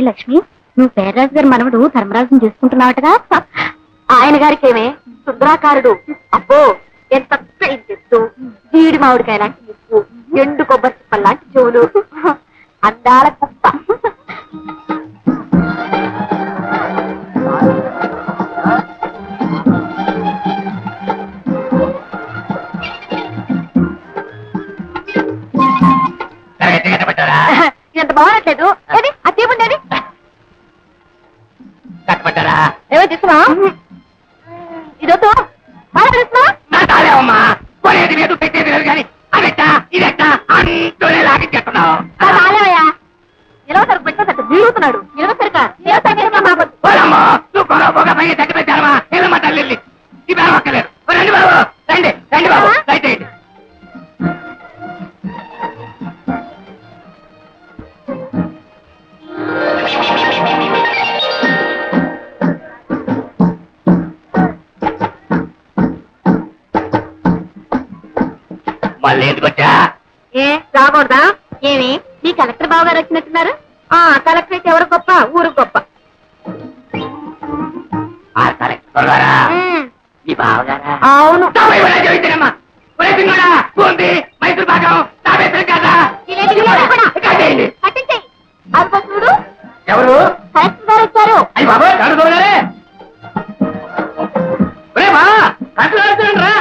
ఒరే లక్ష్మి నువ్వు పేర్రాజు గారి మనవడు ధర్మరాజుని చేసుకుంటున్నావటగా ఆయన గారికి ఏమే సుందరాకారుడు అబ్బో ఎంత ఎత్తు జీడి మామిడికాయ లాంటి ముక్కు ఎండు కొబ్బరి చిప్పల్ లాంటి చెవులు అందాల కుప్ప ఎంత బాగట్లేదు ఏది ఆ తీపుండేది కట్టబడ్డారా ఏమో తీసుకున్నా ఇదొద్దు బాగా తెలుసునా నా తాలేవమ్మా కొనేది లేదు పెట్టేది లేదు కానీ అదెట్టా ఇదెట్టా అంటూనే లాగించేస్తున్నావు రాలేవయ్యా నిలవ సరుకు పెట్టుకోసట్టు వీడుతున్నాడు నిలవ సరుక నిలవ సరుకు మాకొద్దు పోలమ్మా నువ్వు కొన పోక పైన తగ్గి పెట్టారమ్మా ఏమమ్మా తల్లి ఈ బేరం అక్కర్లేదు ఓ రండి బాబు రండి రండి బాబు రైట్ రైట్ మళ్ళీ ఎందుకు వచ్చా ఏ రాకూడదా ఏమి మీ కలెక్టర్ బావ గారు వచ్చినట్టున్నారు ఆ కలెక్టర్ అయితే ఎవరు గొప్ప ఊరు గొప్ప ఆ కలెక్టర్ గారా ఉమ్, మీ బావగారా అవును మైసూర్ భాగం తాబేశ్వరం కదా ఇలాంటి విషయాలు కూడా. కట్టేయండి. కట్టించేయ్. అదిగో చూడు ఎవరు కలెక్టర్ గారు వచ్చారు అయ్యి బాబు ఎవరు చూడగానే మా కంట్లో రా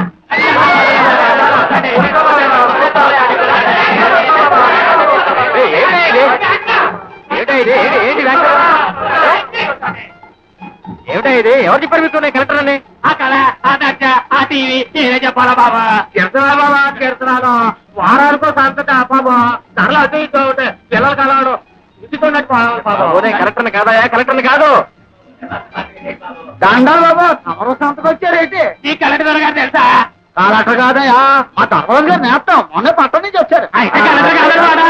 ఏమిటా ఇది ఎవరు చెప్పారు మీకు నేను కలెక్టర్ అని ఆ కళ ఆ దర్శ ఆ టీవీ నేనే చెప్పాలా బాబా తిడుతున్నా బాబా తిడుతున్నాను వారానికో సంతట బాబా ధరలు అటు ఇటు ఉంటాయి పిల్లలు కలవడు ఉదయం కలెక్టర్ని కాదయా కలెక్టర్ని కాదు దండాలు బాబు తమరు సంతకు వచ్చారేంటి ఈ కలెక్టర్ గారు తెలుసా కలెక్టర్ కాదయా మా ధర్మరాజు గారు నేస్తాం మొన్న పట్టణం నుంచి వచ్చారు అయితే కలెక్టర్ కాదు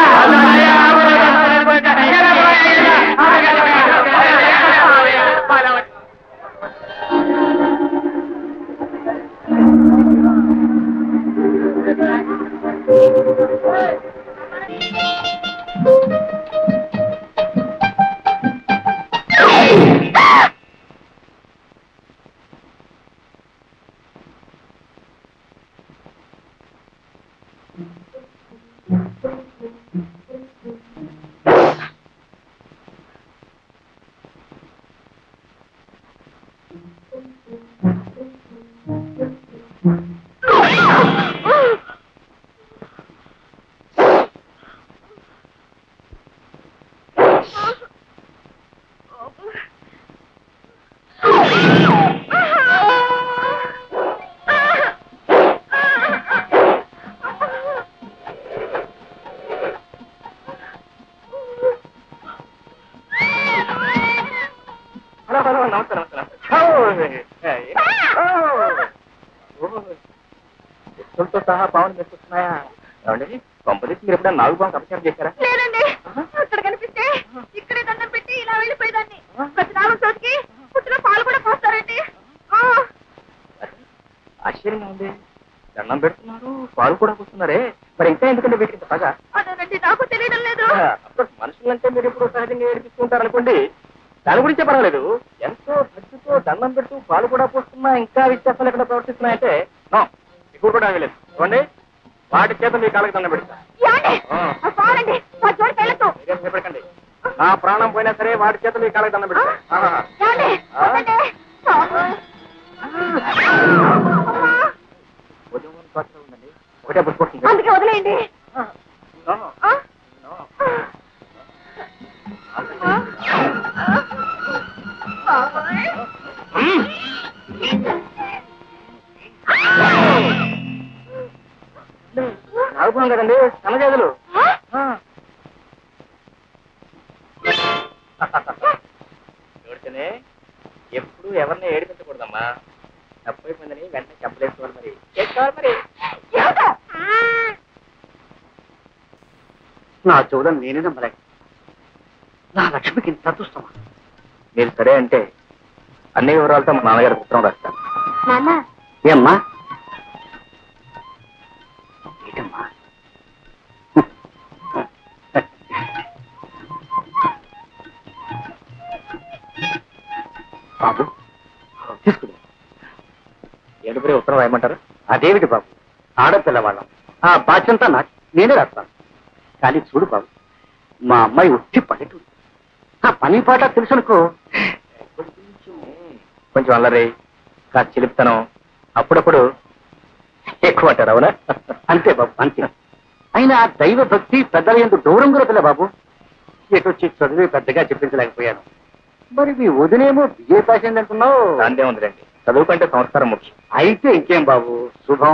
హలో హలో నమస్తే నమస్తే వ్యక్తులతో సహా పావులు మెచ్చుతున్నాయా ఏమండి కొంపదీసి మీరు ఎప్పుడైనా నాలుగు పావులు అపచారం చేశారా లేదండి అక్కడ కనిపిస్తే ఇక్కడే దండం పెట్టి ఇలా వెళ్ళిపోయేదాన్ని ప్రతి నాలుగు చోటికి పుట్టిన పాలు కూడా పోస్తారండి ఆ, ఆశ్చర్యంగా ఉంది దండం పెడుతున్నారు పాలు కూడా కూస్తున్నారే మరి ఇంకా ఎందుకంటే వీటికి ఇంత పగ అదేనండి నాకు తెలియడం లేదు అఫ్కోర్స్ మనుషులంటే మీరు ఎప్పుడు సహజంగా ఏడిపిస్తుంటారు అనుకోండి దాని గురించే పర్వాలేదు ఎంతో భక్తితో దండం పెడుతూ పాలు కూడా పోస్తున్నా ఇంకా వ్యత్యాసం లేకుండా ప్రవర్తిస్తున్నాయంటే నో ఇప్పుడు కూడా లేదు చూడండి వాటి చేత మీ కాళ్ళకి దండం పెడతా ఏమండి? ఆ, పాలండి మా చోటుకి వెళ్ళొద్దు మీరేం భయపడకండి నా ప్రాణం పోయినా సరే వాటి చేత మీ కాళ్ళకి దండం పెడతా ఆహా. ఏమండి? వద్దండి. పాపం. అమ్మా, ఉదయం వరకు కాస్త ఉందండి ఒకటే పుట్టుకొస్తుంది అందుకే వదిలేయండి నో. ఆ? నో. అమ్మా. బాబోయ్. మ్మ్. నాగుపాం కదండి సన్నజాజులు ఆ? చూడితేనే ఎప్పుడు ఎవరిని ఏడిపించకూడదమ్మా తప్పైపోయిందని వెంటనే చెప్పలేసుకోవాలి మరి చేసుకోవాలి మరి ఏమిటో? నా చూడని నేనే నమ్మలేక నా లక్ష్మికి ఇంత అదృష్టమా మీరు సరే అంటే అన్ని వివరాలతో మా నాన్నగారి ఉత్తరం రాస్తాను నాన్న ఏమ్మా ఏంటమ్మా బాబు తీసుకుని ఏడుపురే ఉత్తరం రాయమంటారు అదేమిటి బాబు ఆడపిల్లవాళ్ళం ఆ బాధ్యంతా నాకు నేనే రాస్తాను కానీ చూడు బాబు మా అమ్మాయి ఉట్టి పల్లెటూరు ఆ పని పాట తెలుసునుకో కొంచెం అల్లరి కాస్త చిలిపితనం అప్పుడప్పుడు ఎక్కువ అంటారు అవునా అంతే బాబు అంతే అయినా ఆ దైవ భక్తి పెద్దల ఎందుకు దూరం కూడా పిల్ల బాబు ఎటొచ్చి చదివి పెద్దగా చెప్పించలేకపోయాను మరి మీ వదినేమో బిఏ పాస్ అయింది అంటున్నావు అంతే ఉందిలేండి చదువు కంటే సంస్కారం ముఖ్యం అయితే ఇంకేం బాబు శుభం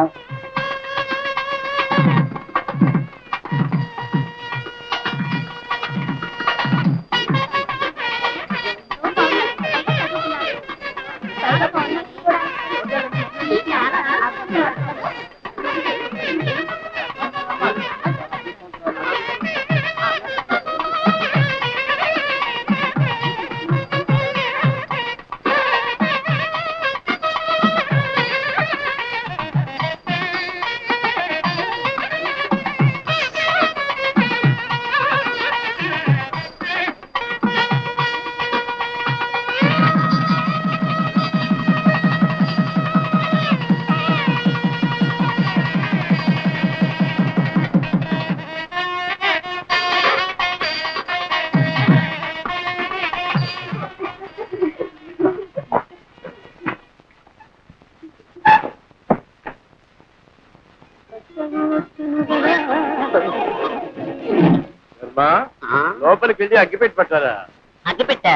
లోపలికి వెళ్ళి అగ్గిపెట్టి పట్టారా అగ్గిపెట్టా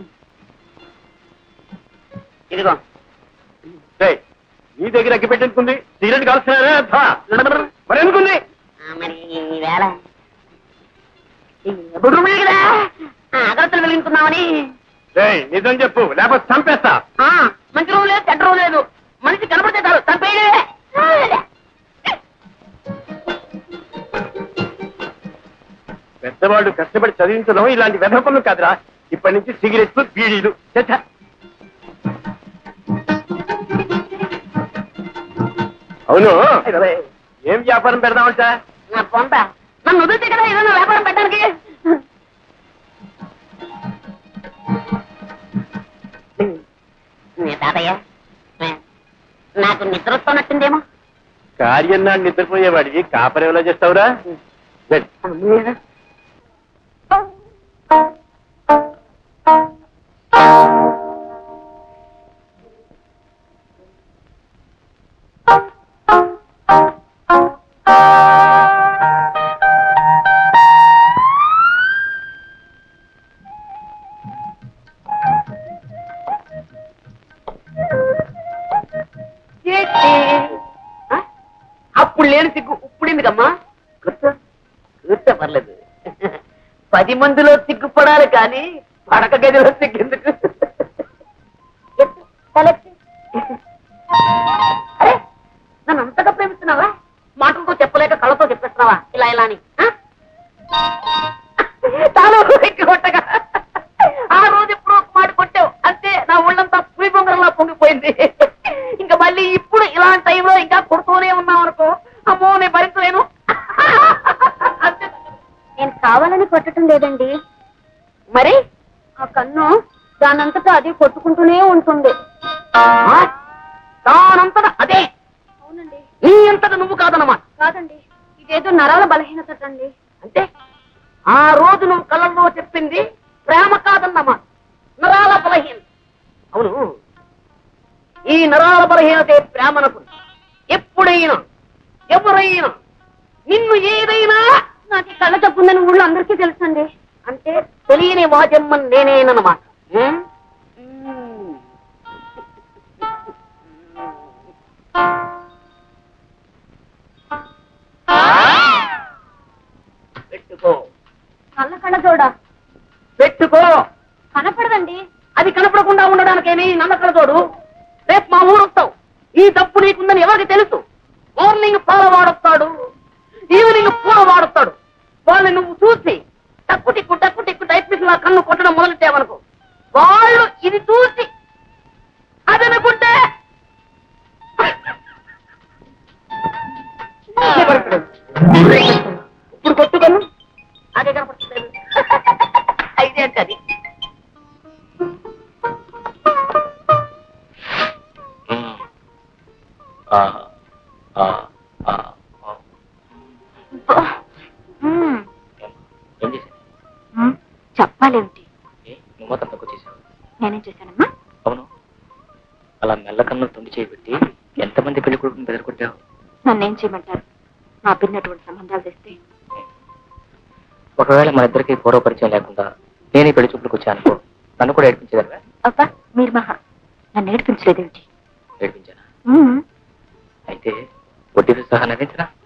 ఇదిగో ఏయ్, నీ దగ్గర అగ్గిపెట్టి ఎందుకుంది సిగరెట్ కాల్స్తున్నారా మరి ఎందుకుంది ఆ, మరి ఈవేళ ఎప్పుడు కదా అగరత్తలు వెలిగించుకున్నామని ఏయ్, నిజం చెప్పు లేకపోతే చంపేస్తా ఆ, మంచి రోజు లేదు చెడ్డ రోజు లేదు మనిషి కనపడితే చాలు చంపేయలే పెద్దవాళ్ళు కష్టపడి చదివించడం ఇలాంటి వెధ పనులు కాదురా ఇప్పటి నుంచి సిగరెట్లు బీడీలు చచ్చ అవును ఏం వ్యాపారం పెడదామంట నా పొంత నన్ను వదిలితే కదా ఏదైనా వ్యాపారం పెట్టడానికి నీ తాతయ్య నాకు నిద్ర వస్తున్నట్టుందేమో కార్యం నాడు నిద్రపోయేవాడికి కాపరం ఎలా చేస్తావురా వెళ్ళు. ఆ? అప్పుడు లేని సిగ్గు ఇప్పుడు ఎందుకమ్మా కూర్చో కూర్చో పర్లేదు పది మందిలో సిగ్గుపడాలి కానీ పడక గదిలో సిగ్గెందుకు అరే నన్ను అంతగా ప్రేమిస్తున్నావా మాటలతో చెప్పలేక కళ్ళతో చెప్పేస్తున్నావా ఇలా ఇలా అని ఆ? తాను ఎక్కి కొట్టగా ఆ రోజు ఎప్పుడో ఒక మాట కొట్టావు అంతే నా ఒళ్ళంతా పులి బొంగరంలా పొంగిపోయింది ఇంకా మళ్ళీ ఇప్పుడు ఇలాంటి టైంలో ఇంకా కొడుతూనే ఉన్నాం అనుకో అమ్మో నేను భరించలేను అంతే. నేను కావాలని కొట్టడం లేదండి మరి ఆ కన్ను దానంతటా అది కొట్టుకుంటూనే ఉంటుంది ఆ? తానంతట అదే అవునండి నీ అంతట నువ్వు కాదన్నమాట కాదండి ఇదేదో నరాల బలహీనత అండి అంటే ఆ రోజు నువ్వు కళ్ళల్లో చెప్పింది ప్రేమ కాదన్నమాట నరాల బలహీన అవును ఈ నరాల బలహీనతే ప్రేమనకు ఎప్పుడైనా ఎవరైనా నిన్ను ఏదైనా నాకు ఈ కళ్ళ తప్పుందని ఊళ్ళో అందరికీ తెలుసండి అంటే తెలియని వాజమ్మన్ నేనేనమాట ఉం? పెట్టుకో కళ్ళ కళ్ళ చూడ పెట్టుకో కనపడదండి అది కనపడకుండా ఉండడానికేమి నమ్మకం తోడు రేపు మా ఊరు వస్తావు ఈ తప్పు నీకుందని ఎవరికి తెలుసు మార్నింగ్ పాల వాడొస్తాడు ఈవినింగ్ పూల వాడొస్తాడు వాళ్ళని నువ్వు చూసి టక్కు టిక్కు టక్కు టిక్కు టైప్ లా కన్ను కొట్టడం మొదలెట్టావనుకో వాళ్ళు ఇది చూసి అదనుకుంటే ఇప్పుడు కొట్టు కన్ను అదే కనపడలేదు అయితే అంటే అది ఆ, ఆ, ఆ, ఆ. మ్మ్. ఏం చేశాను మ్మ్. చెప్పాలేమిటి ఏ, నువ్వు మొత్తం తక్కువ చేసావు నేనేం చేశానమ్మా అవును అలా మెల్లకన్ను తొండి చేయబెట్టి ఎంతమంది పెళ్లి కొడుకుని బెదరకొట్టావు నన్నేం చేయమంటారు మా పిన్నటువంటి సంబంధాలు తెస్తే ఒకవేళ మన ఇద్దరికి పూర్వ పరిచయం లేకుండా నేను ఈ పెళ్లి చూపులకు వచ్చాను నన్ను కూడా ఏడిపించేదాన్ని అబ్బా మీరు మహా నన్ను ఏడిపించలేదేమిటి ఏడిపించానా మ్మ్. అయితే వడ్డీతో సహా నవ్వించరా